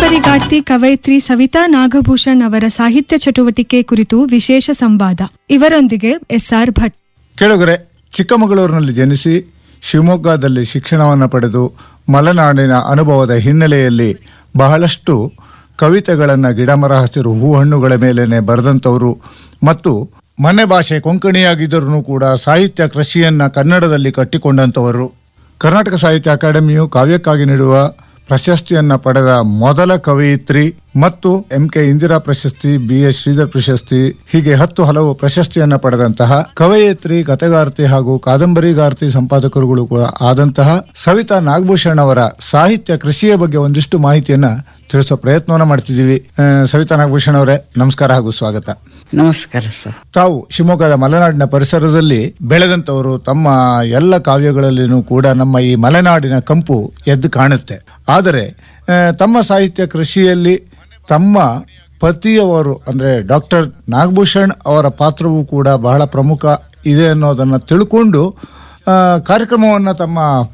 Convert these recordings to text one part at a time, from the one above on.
ಕಾದಂಬರಿಗಾರ್ತಿ ಕವಯಿತ್ರಿ ಸವಿತಾ ನಾಗಭೂಷಣ್ ಅವರ ಸಾಹಿತ್ಯ ಚಟುವಟಿಕೆ ಕುರಿತು ವಿಶೇಷ ಸಂವಾದ ಇವರೊಂದಿಗೆ ಎಸ್ಆರ್ ಭಟ್ ಕೆಳಗರೆ ಚಿಕ್ಕಮಗಳೂರಿನಲ್ಲಿ ಜನಿಸಿ ಶಿವಮೊಗ್ಗದಲ್ಲಿ ಶಿಕ್ಷಣವನ್ನು ಪಡೆದು ಮಲೆನಾಡಿನ ಅನುಭವದ ಹಿನ್ನೆಲೆಯಲ್ಲಿ ಬಹಳಷ್ಟು ಕವಿತೆಗಳನ್ನು ಗಿಡಮರ ಹಸಿರು ಹೂ ಹಣ್ಣುಗಳ ಮೇಲೇನೆ ಬರೆದಂಥವರು ಮತ್ತು ಮನೆ ಭಾಷೆ ಕೊಂಕಣಿಯಾಗಿದ್ದರೂ ಕೂಡ ಸಾಹಿತ್ಯ ಕೃಷಿಯನ್ನ ಕನ್ನಡದಲ್ಲಿ ಕಟ್ಟಿಕೊಂಡಂಥವರು ಕರ್ನಾಟಕ ಸಾಹಿತ್ಯ ಅಕಾಡೆಮಿಯು ಕಾವ್ಯಕ್ಕಾಗಿ ನೀಡುವ ಪ್ರಶಸ್ತಿಯನ್ನ ಪಡೆದ ಮೊದಲ ಕವಯಿತ್ರಿ ಮತ್ತು ಎಂ ಕೆ ಇಂದಿರಾ ಪ್ರಶಸ್ತಿ ಬಿ ಎಸ್ ಶ್ರೀಧರ್ ಪ್ರಶಸ್ತಿ ಹೀಗೆ ಹತ್ತು ಹಲವು ಪ್ರಶಸ್ತಿಯನ್ನ ಪಡೆದಂತಹ ಕವಯಿತ್ರಿ ಕಥೆಗಾರ್ತಿ ಹಾಗೂ ಕಾದಂಬರಿಗಾರ್ತಿ ಸಂಪಾದಕರುಗಳು ಕೂಡ ಆದಂತಹ ಸವಿತಾ ನಾಗಭೂಷಣ್ ಅವರ ಸಾಹಿತ್ಯ ಕೃಷಿಯ ಬಗ್ಗೆ ಒಂದಿಷ್ಟು ಮಾಹಿತಿಯನ್ನ ತಿಳಿಸೋ ಪ್ರಯತ್ನವನ್ನ ಮಾಡ್ತಿದ್ದೀವಿ ಆ, ಸವಿತಾ ನಾಗಭೂಷಣ್ ಅವರೇ ನಮಸ್ಕಾರ ಹಾಗೂ ಸ್ವಾಗತ ನಮಸ್ಕಾರ ಸರ್ ತಾವು ಶಿವಮೊಗ್ಗದ ಮಲೆನಾಡಿನ ಪರಿಸರದಲ್ಲಿ ಬೆಳೆದಂತವರು ತಮ್ಮ ಎಲ್ಲ ಕಾವ್ಯಗಳಲ್ಲಿನೂ ಕೂಡ ನಮ್ಮ ಈ ಮಲೆನಾಡಿನ ಕಂಪು ಎದ್ದು ಕಾಣುತ್ತೆ ಆದರೆ ಆ, ತಮ್ಮ ಸಾಹಿತ್ಯ ಕೃಷಿಯಲ್ಲಿ ತಮ್ಮ ಪತಿಯವರು ಅಂದ್ರೆ ಡಾಕ್ಟರ್ ನಾಗಭೂಷಣ್ ಅವರ ಪಾತ್ರವೂ ಕೂಡ ಬಹಳ ಪ್ರಮುಖ ಇದೆ ಅನ್ನೋದನ್ನ ತಿಳ್ಕೊಂಡು ಆ, ಕಾರ್ಯಕ್ರಮವನ್ನ ತಮ್ಮ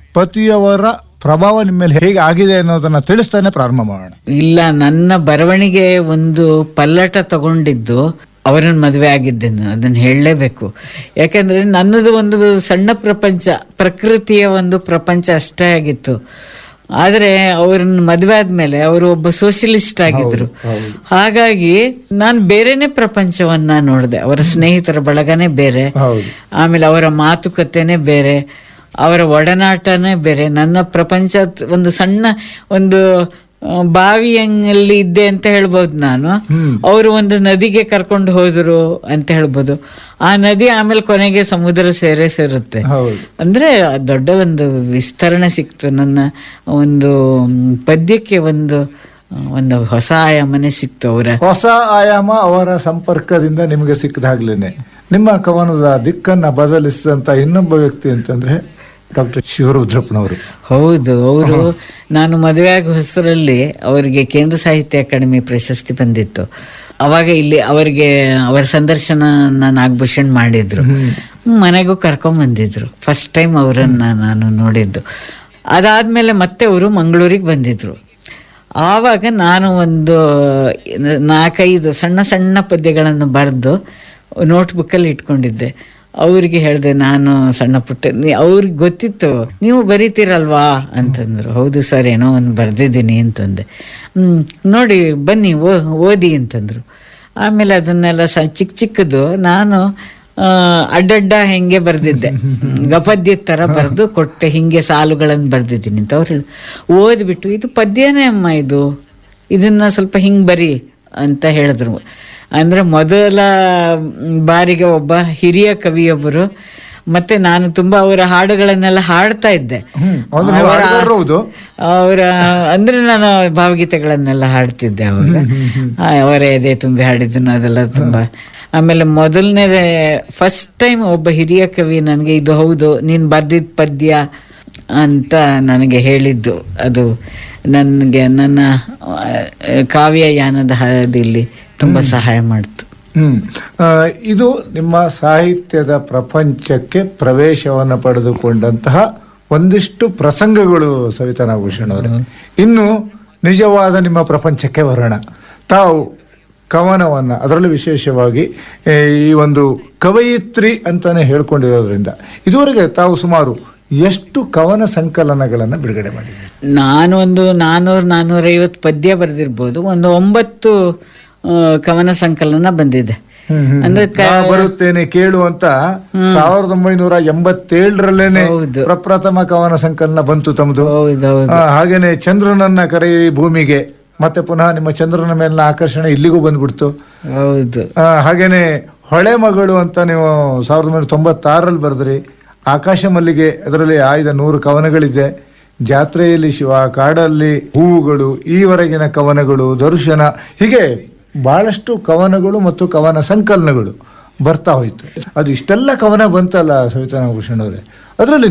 ಪತಿಯವರ ಪ್ರಭಾವ ನಿಮ್ಮ ಮೇಲೆ ಹೇಗೆ ಆಗಿದೆ ಅನ್ನೋದನ್ನ ತಿಳಿಸ್ತಾನೆ ಪ್ರಾರಂಭ ಮಾಡೋಣ ಇಲ್ಲ ನನ್ನ ಬರವಣಿಗೆ ಒಂದು ಪಲ್ಲಟ ತಗೊಂಡಿದ್ದು ಅವರನ್ನ ಮದುವೆ ಆಗಿದ್ದೆ ನಾನು ಅದನ್ನ ಹೇಳಲೇಬೇಕು ಯಾಕಂದ್ರೆ ನನ್ನದು ಒಂದು ಸಣ್ಣ ಪ್ರಪಂಚ ಪ್ರಕೃತಿಯ ಒಂದು ಪ್ರಪಂಚ ಅಷ್ಟೇ ಆಗಿತ್ತು ಆದ್ರೆ ಅವ್ರನ್ನ ಮದುವೆ ಆದ್ಮೇಲೆ ಅವರು ಒಬ್ಬ ಸೋಷಿಯಲಿಸ್ಟ್ ಆಗಿದ್ರು ಹಾಗಾಗಿ ನಾನು ಬೇರೆನೆ ಪ್ರಪಂಚವನ್ನ ನೋಡಿದೆ ಅವರ ಸ್ನೇಹಿತರ ಬಳಗನೇ ಬೇರೆ ಹೌದು ಆಮೇಲೆ ಅವರ ಮಾತುಕತೆನೇ ಬೇರೆ ಅವರ ಒಡನಾಟನೇ ಬೇರೆ ನನ್ನ ಪ್ರಪಂಚ ತ್- ಒಂದು ಸಣ್ಣ ಒಂದು ಆ, ಬಾವಿಯಲ್ಲಿ ಇದ್ದೆ ಅಂತ ಹೇಳ್ಬೋದು ನಾನು ಅವರು ಒಂದು ನದಿಗೆ ಕರ್ಕೊಂಡು ಹೋದ್ರು ಅಂತ ಹೇಳ್ಬೋದು ಆ ನದಿ ಆಮೇಲೆ ಕೊನೆಗೆ ಸಮುದ್ರ ಸೇರೇ ಸೇರುತ್ತೆ ಹೌದು ಅಂದ್ರೆ ದೊಡ್ಡ ಒಂದು ವಿಸ್ತರಣೆ ಸಿಕ್ತು ನನ್ನ ಒಂದು ಮ್, ಪದ್ಯಕ್ಕೆ ಒಂದು ಆ, ಒಂದು ಹೊಸ ಆಯಾಮನೆ ಸಿಕ್ತು ಅವರ ಹೊಸ ಆಯಾಮ ಅವರ ಸಂಪರ್ಕದಿಂದ ನಿಮಗೆ ಸಿಕ್ಕದಾಗ್ಲೇನೆ ನಿಮ್ಮ ಕವನದ ದಿಕ್ಕನ್ನ ಬದಲಿಸಿದಂತ ಇನ್ನೊಬ್ಬ ವ್ಯಕ್ತಿ ಅಂತಂದ್ರೆ ಡಾಕ್ಟರ್ ಶಿವರುದ್ರಪ್ಪನವರು ಹೌದು ಅವರು ನಾನು ಮದುವೆ ಆಗೋ ಹೆಸರಲ್ಲಿ ಅವರಿಗೆ ಕೇಂದ್ರ ಸಾಹಿತ್ಯ ಅಕಾಡೆಮಿ ಪ್ರಶಸ್ತಿ ಬಂದಿತ್ತು ಅವಾಗ ಇಲ್ಲಿ ಅವರಿಗೆ ಅವರ ಸಂದರ್ಶನ ನಾಗಭೂಷಣ್ ಮಾಡಿದ್ರು ಮನೆಗೂ ಕರ್ಕೊಂಡ್ ಬಂದಿದ್ರು ಫಸ್ಟ್ ಟೈಮ್ ಅವರನ್ನ ನಾನು ನೋಡಿದ್ದು ಅದಾದ್ಮೇಲೆ ಮತ್ತೆ ಅವರು ಮಂಗಳೂರಿಗೆ ಬಂದಿದ್ರು ಆವಾಗ ನಾನು ಒಂದು ನಾಲ್ಕೈದು ಸಣ್ಣ ಸಣ್ಣ ಪದ್ಯಗಳನ್ನು ಬರೆದು ನೋಟ್ಬುಕ್ಕಲ್ಲಿ ಇಟ್ಕೊಂಡಿದ್ದೆ ಅವ್ರಿಗೆ ಹೇಳಿದೆ ನಾನು ಸಣ್ಣ ಪುಟ್ಟ ನೀ- ಅವ್ರಿಗೆ ಗೊತ್ತಿತ್ತು ನೀವು ಬರೀತೀರಲ್ವಾ ಅಂತಂದ್ರು ಹೌದು ಸರ್ ಏನೋ ಒಂದು ಬರೆದಿದ್ದೀನಿ ಅಂತಂದೆ ಹ್ಮ್ ನೋಡಿ ಬನ್ನಿ ಓ- ಓದಿ ಅಂತಂದ್ರು ಆಮೇಲೆ ಅದನ್ನೆಲ್ಲ ಸ ಚಿಕ್ಕ ಚಿಕ್ಕದು ನಾನು ಆ, ಅಡ್ಡಡ್ಡ ಹೆಂಗೆ ಬರೆದಿದ್ದೆ ಗಪದ್ಯದ ಥರ ಬರೆದು ಕೊಟ್ಟೆ ಹಿಂಗೆ ಸಾಲುಗಳನ್ನು ಬರೆದಿದ್ದೀನಿ ಅಂತ ಅವ್ರು ಹೇಳಿ ಓದ್ಬಿಟ್ಟು ಇದು ಪದ್ಯನೇ ಅಮ್ಮ ಇದು ಇದನ್ನ ಸ್ವಲ್ಪ ಹಿಂಗೆ ಬರಿ ಅಂತ ಹೇಳಿದ್ರು ಅಂದ್ರೆ ಮೊದಲ ಬಾರಿಗೆ ಒಬ್ಬ ಹಿರಿಯ ಕವಿಯೊಬ್ಬರು ಮತ್ತೆ ನಾನು ತುಂಬಾ ಅವರ ಹಾಡುಗಳನ್ನೆಲ್ಲ ಹಾಡ್ತಾ ಇದ್ದೆ ಅಂದ್ರೆ ನೀವು ಅವರ- ಹಾಡ್ದವ್ರು ಹೌದು. ಅವರ ಅಂದ್ರೆ ನಾನು ಭಾವಗೀತೆಗಳನ್ನೆಲ್ಲ ಹಾಡ್ತಿದ್ದೆ ಅವಾಗ ಆ, ಅವರ ಎದೆ ತುಂಬಿ ಹಾಡಿದ್ದನ್ನು ಅದೆಲ್ಲ ತುಂಬಾ ಆಮೇಲೆ ಮೊದಲನೇ ಫಸ್ಟ್ ಟೈಮ್ ಒಬ್ಬ ಹಿರಿಯ ಕವಿ ನನಗೆ ಇದು ಹೌದು ನೀನ್ ಬರ್ದಿದ್ದ ಪದ್ಯ ಅಂತ ನನಗೆ ಹೇಳಿದ್ದು ಅದು ನನಗೆ ನನ್ನ ಆ, ಕಾವ್ಯ ಯಾನದ ಹಾದಿಯಲ್ಲಿ ತುಂಬಾ ಸಹಾಯ ಮಾಡ್ತು ಹ್ಮ್ ಆ, ಇದು ನಿಮ್ಮ ಸಾಹಿತ್ಯದ ಪ್ರಪಂಚಕ್ಕೆ ಪ್ರವೇಶವನ್ನು ಪಡೆದುಕೊಂಡಂತಹ ಒಂದಿಷ್ಟು ಪ್ರಸಂಗಗಳು ಸವಿತಾ ನಾಗಭೂಷಣ್ ಅವರೇ ಇನ್ನು ನಿಜವಾದ ನಿಮ್ಮ ಪ್ರಪಂಚಕ್ಕೆ ಬರೋಣ ತಾವು ಕವನವನ್ನ ಅದರಲ್ಲೂ ವಿಶೇಷವಾಗಿ ಏ, ಈ ಒಂದು ಕವಯಿತ್ರಿ ಅಂತಾನೆ ಹೇಳ್ಕೊಂಡಿರೋದ್ರಿಂದ ಇದುವರೆಗೆ ತಾವು ಸುಮಾರು ಎಷ್ಟು ಕವನ ಸಂಕಲನಗಳನ್ನು ಬಿಡುಗಡೆ ಮಾಡಿದ್ದೀರಿ ನಾನು ಒಂದು ನಾನೂರು ನಾನೂರೈವತ್ತು ಪದ್ಯ ಬರೆದಿರ್ಬೋದು ಒಂದು ಒಂಬತ್ತು ಆ, ಕವನ ಸಂಕಲನ ಬಂದಿದೆ ಅಂದ್ರೆ ಕ- ನಾ ಬರುತ್ತೇನೆ ಕೇಳು ಅಂತ ಸಾವಿರದ ಒಂಬೈನೂರ ಎಂಬತ್ತೇಳರಲ್ಲೇನೆ ಹೌದು. ಪ್ರಪ್ರಥಮ ಕವನ ಸಂಕಲನ ಬಂತು ತಮ್ಮದು ಹೌದೌದು ಆ, ಹಾಗೇನೆ ಚಂದ್ರನನ್ನ ಕರೆಯಿರಿ ಭೂಮಿಗೆ ಮತ್ತೆ ಪುನಃ ನಿಮ್ಮ ಚಂದ್ರನ ಮೇಲಿನ ಆಕರ್ಷಣೆ ಇಲ್ಲಿಗೂ ಬಂದ್ಬಿಡ್ತು ಹೌದು ಆ, ಹಾಗೇನೆ ಹೊಳೆ ಮಗಳು ಅಂತ ನೀವು ಸಾವಿರದ ಒಂಬೈನೂರ ತೊಂಬತ್ತಾರಲ್ಲಿ ಬರೆದ್ರಿ ಆಕಾಶ ಮಲ್ಲಿಗೆ ಅದರಲ್ಲಿ ಆಯ್ದ ನೂರು ಕವನಗಳಿದೆ ಜಾತ್ರೆಯಲ್ಲಿ ಶಿವ ಕಾಡಲ್ಲಿ ಹೂವುಗಳು ಈವರೆಗಿನ ಕವನಗಳು ದರ್ಶನ ಹೀಗೆ ಬಹಳಷ್ಟು ಕವನಗಳು ಮತ್ತು ಕವನ ಸಂಕಲನಗಳು ಬರ್ತಾ ಹೋಯ್ತು ಅದು ಇಷ್ಟೆಲ್ಲ ಕವನ ಬಂತಲ್ಲ ಸವಿತಾ ನಾಗಭೂಷಣ್ ಅವರೇ ಅದರಲ್ಲಿ